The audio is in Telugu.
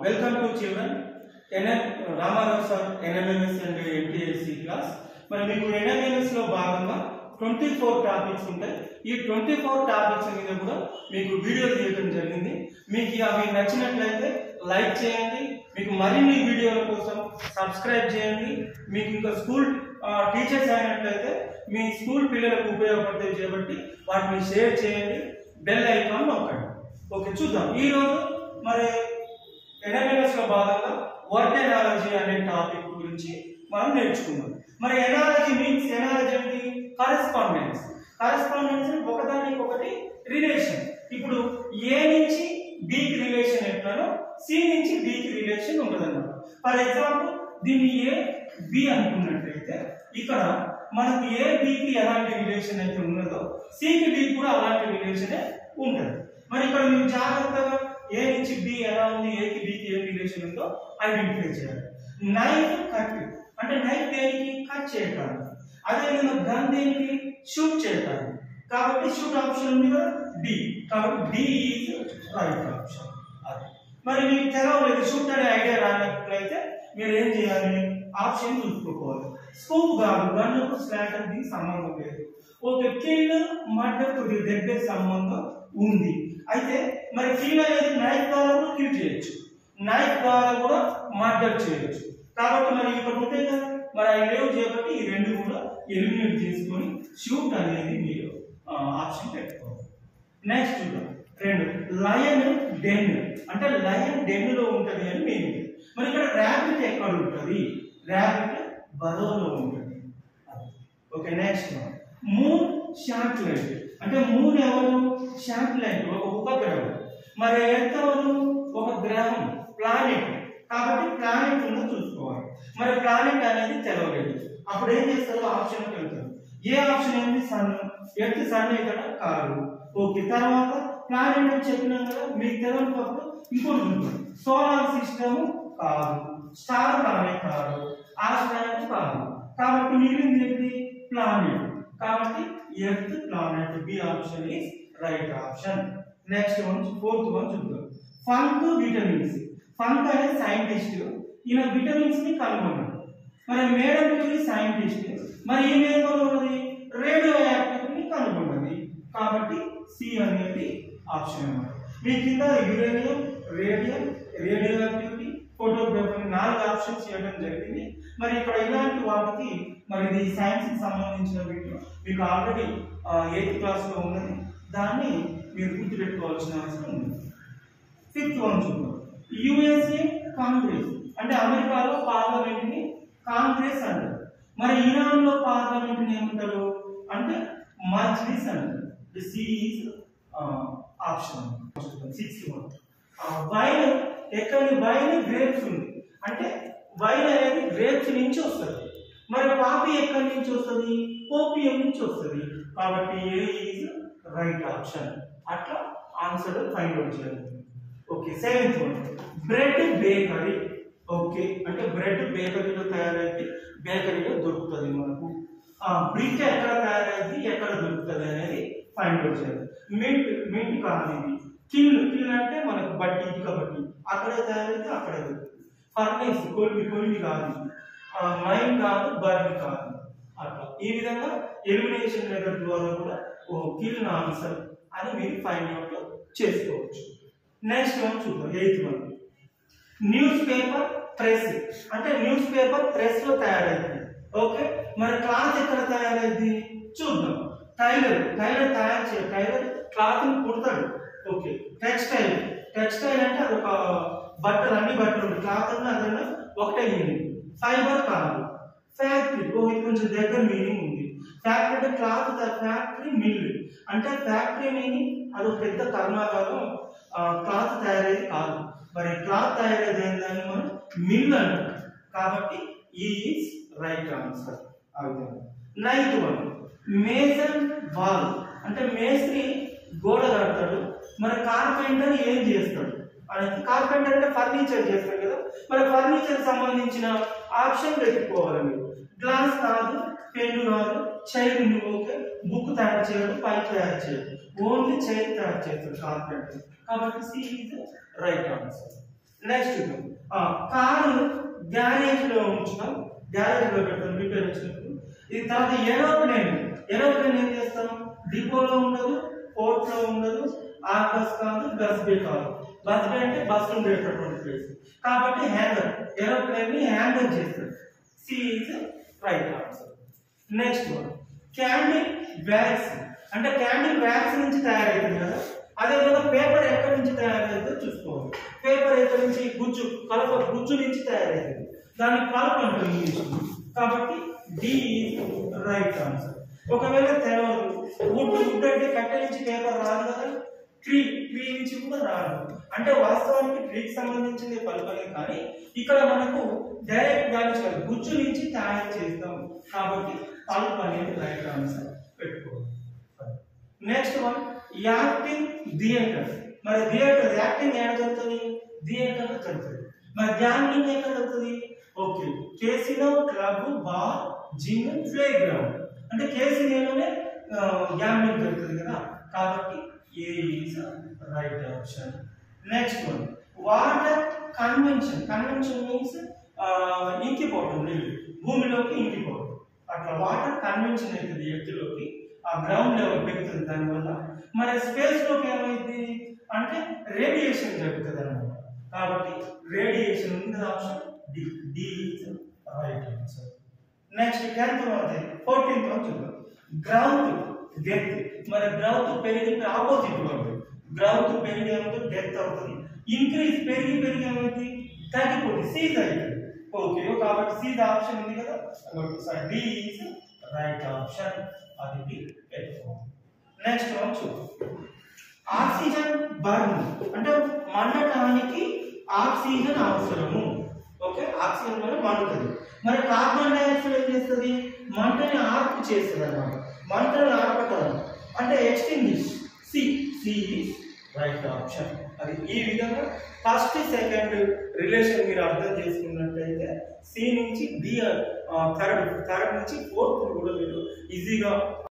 welcome to children N M Ramarao sir NMMS and MTSC class మరి మీకు ఎన్ఎంఎంఎస్ లో భాగంగా ట్వంటీ ఫోర్ టాపిక్స్ ఉంటాయి ఈ ట్వంటీ ఫోర్ టాపిక్స్ మీద కూడా మీకు వీడియో తీయడం జరిగింది మీకు అవి నచ్చినట్లయితే లైక్ చేయండి మీకు మరిన్ని వీడియోల కోసం సబ్స్క్రైబ్ చేయండి మీకు ఇంకా స్కూల్ టీచర్స్ అయినట్లయితే మీ స్కూల్ పిల్లలకు ఉపయోగపడతాయి కాబట్టి వాటిని షేర్ చేయండి బెల్ ఐకాన్ నొక్కండి ఓకే చూద్దాం ఈ రోజు మరి ఎనాలిసిస్ లో భాగంగా వర్డ్ ఎనాలజీ అనే టాపిక్ గురించి మనం నేర్చుకుందాం మరి ఎనాలజీ మీన్స్ ఎనాలజీ ఏంటి కరెస్పాండెన్స్ కరెస్పాండెన్స్ ఒకదానికి ఒకటి రిలేషన్ ఇప్పుడు ఏ నుంచి బికి రిలేషన్ ఎట్లానో సి నుంచి బికి రిలేషన్ ఉంటుందన్నమాట ఫర్ ఎగ్జాంపుల్ దీన్ని ఏ బి అనుకున్నట్లయితే ఇక్కడ మనకు ఏ బికి ఎలాంటి రిలేషన్ అయితే ఉన్నదో సికి బి కూడా అలాంటి రిలేషనే ఉంటుంది మరి ఇక్కడ మీరు జాగ్రత్తగా ఏ నుంచి బి ఎలా ఉంది ఏకి బికి ఏ రిలేషన్ ఉందో ఐడెంటిఫై చేయాలి నైఫ్ కట్ అంటే నైఫ్ దేనికి కట్ చేయటానికి అదేవిధంగా గన్ దేనికి షూట్ చేయటానికి కాబట్టి షూట్ ఆప్షన్ ఉంది కదా డి కాబట్టి డి ఈజ్ రైట్ ఆప్షన్ అది మరి మీకు తెలవలేదు షూట్ అనే ఐడియా రానట్లయితే మీరు ఏం చేయాలి ఆప్షన్ చూసుకోవాలి స్కోప్ కాదు గన్నుకు స్లాటర్ దీనికి సంబంధం లేదు ఓకే కిల్ మర్డర్ కొద్ది దగ్గర సంబంధం ఉంది అయితే మరి కిల్ అనేది నైఫ్ ద్వారా కూడా కిల్ చేయొచ్చు నైఫ్ ద్వారా కూడా మర్డర్ చేయొచ్చు కాబట్టి మరి ఇక్కడ ఉంటాయి కదా మరి అవి లేవు చేయబట్టి ఈ రెండు కూడా ఎలిమినేట్ చేసుకొని షూట్ అనేది మీరు ఆప్షన్ పెట్టుకోవాలి నెక్స్ట్ చూద్దాం రెండు లయన్ డెన్ అంటే లయన్ డెన్ లో ఉంటది అని మీనింగ్ మరి ఇక్కడ ర్యాబిట్ ఎక్కడ ఉంటుంది ర్యాబిట్ బరోలో ఉంటుంది ఓకే నెక్స్ట్ మూన్ శాటిలైట్ అంటే మూన్ ఎవరు శాటిలైట్ ఒక ఉపగ్రహం మరి ఎర్త్ ఎవరు ఒక గ్రహం ప్లానెట్ కాబట్టి ప్లానెట్ ఉందో చూసుకోవాలి మరి ప్లానెట్ అనేది తెలవలేదు అప్పుడు ఏం చేస్తారు ఆప్షన్ వెళ్తారు ఏ ఆప్షన్ ఏంటి సన్ ఎర్త్ సన్ ఇక్కడ కాదు ఓకే తర్వాత ప్లానెట్ అని చెప్పినాం కదా మీకు తెలియనప్పుడు ఇంకోటి ఉంటుంది సోలార్ సిస్టమ్ కాదు స్టార్ ప్లానెట్ కాదు ఆస్ట్రాయిడ్ కాదు కాబట్టి మిగిలింది ఏంటి ప్లానెట్ కాబట్టి earth planet B option is right option next one fourth one చూద్దాం ఫంక్ విటమిన్స్ ఫంక్ అనే సైంటిస్ట్ ఈయన విటమిన్స్ ని కనుగొన్నాడు మరి మేడం క్యూరీ సైంటిస్ట్ మరి ఈమె ఉన్నది రేడియో యాక్టివిటీని కనుగొన్నది కాబట్టి సి అనేది ఆప్షన్ అన్నమాట మీ కింద uranium radium radioactivity photography నాలుగు ఆప్షన్స్ ఇవ్వడం జరిగింది మరి ఇక్కడ ఇలాంటి వాటికి మరి ఇది సైన్స్ కి సంబంధించిన వీడియో మీకు ఆల్రెడీ ఎయిత్ క్లాస్ లో ఉన్నది దాన్ని మీరు గుర్తుపెట్టుకోవాల్సిన అవసరం ఉంది ఫిఫ్త్ వన్ చూద్దాం యుఎస్ఏ కాంగ్రెస్ అంటే అమెరికాలో పార్లమెంట్ ని కాంగ్రెస్ అంటారు మరి ఇరాన్ లో పార్లమెంట్ ని ఏమంటారు అంటే మజ్లిస్ అంటారు C is option sixth one wine ఎక్కడి వైన్ గ్రేప్స్ ఉంది అంటే వైన్ అనేది గ్రేప్స్ నుంచి వస్తుంది మరి కాఫీ ఎక్కడి నుంచి వస్తుంది ఓపియం నుంచి వస్తుంది కాబట్టి ఏ ఈజ్ రైట్ ఆప్షన్ అట్లా ఆన్సర్ ఫైండ్ అవుట్ చేయాలి okay seventh one bread bakery okay అంటే బ్రెడ్ బేకరీలో తయారైంది బేకరీలో దొరుకుతుంది మనకు బ్రిక్ ఎక్కడ తయారైంది ఎక్కడ దొరుకుతుంది అనేది ఫైండ్ అవుట్ చేయాలి మింట్ మింట్ కాదు ఇది కిల్ కిల్ అంటే మనకు బట్టి ఇటుక బట్టి అక్కడే తయారైతే అక్కడే దొరుకుతుంది ఫర్నేస్ కొలిమి కొలిమి కాదు మైన్ కాదు బర్న్ కాదు అట్లా ఈ విధంగా ఎలిమినేషన్ మెథడ్ ద్వారా కూడా ఓ కిల్ ఆన్సర్ అని మీరు ఫైండ్ అవుట్ చేసుకోవచ్చు నెక్స్ట్ వన్ చూద్దాం eighth one newspaper press అంటే న్యూస్ పేపర్ ప్రెస్ లో తయారైంది ఓకే మరి క్లాత్ ఎక్కడ తయారైంది చూద్దాం టైలర్ టైలర్ తయారు చేయ టైలర్ క్లాత్ ని కుడతాడు ఓకే టెక్స్టైల్ టెక్స్టైల్ అంటే అది ఒక బట్టలు అన్ని బట్టలు ఉంటాయి క్లాత్ అన్న అదన్నా ఒకటే మీనింగ్ ఫైబర్ కాదు ఫ్యాక్టరీ ఓ ఇది కొంచెం దగ్గర మీనింగ్ ఉంది ఫ్యాక్టరీ అంటే క్లాత్ ఫ్యాక్టరీ మిల్ అంటే ఫ్యాక్టరీ మీనింగ్ అది ఒక పెద్ద కర్మాగారం క్లాత్ తయారయ్యేది కాదు మరి క్లాత్ తయారయ్యేది ఏంటని మనం మిల్ అంటాం కాబట్టి ఈ ఈజ్ రైట్ ఆన్సర్ ఆ విధంగా నైన్త్ వన్ మేజన్ వాల్ అంటే మేస్త్రి గోడ కడతాడు మరి కార్పెంటర్ ఏం చేస్తాడు అనేది కార్పెంటర్ అంటే ఫర్నిచర్ చేస్తాడు కదా మరి ఫర్నిచర్ సంబంధించిన ఆప్షన్ వెతుక్కోవాలి మీరు గ్లాస్ కాదు పెన్ను కాదు చైర్ ఓకే బుక్ తయారు చేయడు పైప్ తయారు చేయడు ఓన్లీ చైర్ తయారు చేస్తాడు కార్పెంటర్ కాబట్టి C is right answer next car garage లో ఉంచుతాం గ్యారేజ్ లో పెడతాం రిపేర్ వచ్చినప్పుడు ఇది తర్వాత ఏరోప్లేన్ ఏరోప్లేన్ ఏం చేస్తాం డిపోలో ఉండదు పోర్ట్ లో ఉండదు ఆ బస్ కాదు బస్ బే కాదు బస్ బే అంటే బస్ ఉండేటటువంటి ప్లేస్ కాబట్టి హ్యాంగర్ ఏరోప్లేన్ ని హ్యాంగర్ చేస్తారు C is right answer next one candle wax అంటే క్యాండిల్ వ్యాక్స్ నుంచి తయారవుతుంది కదా అదేవిధంగా పేపర్ ఎక్కడి నుంచి తయారవుతుందో చూసుకోవాలి పేపర్ ఎక్కడి నుంచి గుజ్జు కలప గుజ్జు నుంచి తయారవుతుంది దాన్ని పల్ప్ అంటారు ఇంగ్లీష్ కాబట్టి డి రైట్ ఆన్సర్ ఒకవేళ తెలవదు వుడ్ వుడ్ అంటే కట్టె నుంచి పేపర్ రాదు కదా ట్రీ ట్రీ నుంచి కూడా రాదు అంటే వాస్తవానికి ట్రీకి సంబంధించింది పలుపలే కానీ ఇక్కడ మనకు డైరెక్ట్ వాల్యూస్ కాదు గుజ్జు నుంచి తయారు చేస్తాం కాబట్టి పల్ప్ అనేది రైట్ ఆన్సర్ పెట్టుకోవాలి నెక్స్ట్ వన్ యాక్టింగ్ థియేటర్ మరి థియేటర్ యాక్టింగ్ ఎక్కడ జరుగుతుంది థియేటర్ లో జరుగుతుంది మరి గ్యాంబ్లింగ్ ఎక్కడ జరుగుతుంది okay casino club bar gym playground అంటే కేసినోలోనే గ్యాంబ్లింగ్ జరుగుతుంది కదా కాబట్టి A is right option next one water convention convention means ఇంకిపోవటం నీళ్ళు భూమిలోకి ఇంకిపోవటం అట్లా వాటర్ కన్వెన్షన్ అవుతుంది ఎత్తులోకి ఆ గ్రౌండ్ లెవెల్ పెరుగుతుంది దానివల్ల మరి స్పేస్ లోకి ఏమైంది అంటే రేడియేషన్ జరుగుతుంది అనమాట కాబట్టి రేడియేషన్ ఉంది option D D right answer next tenth అదే ఫోర్టీన్త్ వన్ చూద్దాం గ్రౌత్ డెత్ మరి గ్రౌత్ పెరిగి ఆపోజిట్ వర్డ్ గ్రౌత్ పెరిగి ఏమవుతుంది డెత్ అవుతుంది ఇంక్రీజ్ పెరిగి పెరిగి ఏమైంది తగ్గిపోతుంది సీజ్ అవుతుంది ఓకే కాబట్టి సీజ్ ఆప్షన్ ఉంది కదా డి ఈజ్ రైట్ ఆప్షన్ అది డి నెక్స్ట్ వన్ చూద్దాం ఆక్సిజన్ బర్న్ అంటే మండటానికి ఆక్సిజన్ అవసరము ఓకే ఆక్సిజన్ వల్ల మండుతుంది మరి కార్బన్ డైఆక్సైడ్ ఏం చేస్తుంది మంటని ఆర్పు చేస్తుంది అన్నమాట మంటను ఆర్పటం అంటే extinguish C C right option అది ఈ విధంగా ఫస్ట్ సెకండ్ రిలేషన్ మీరు అర్థం చేసుకున్నట్టయితే సి నుంచి డి థర్డ్ థర్డ్ నుంచి ఫోర్త్ కూడా మీరు ఈజీగా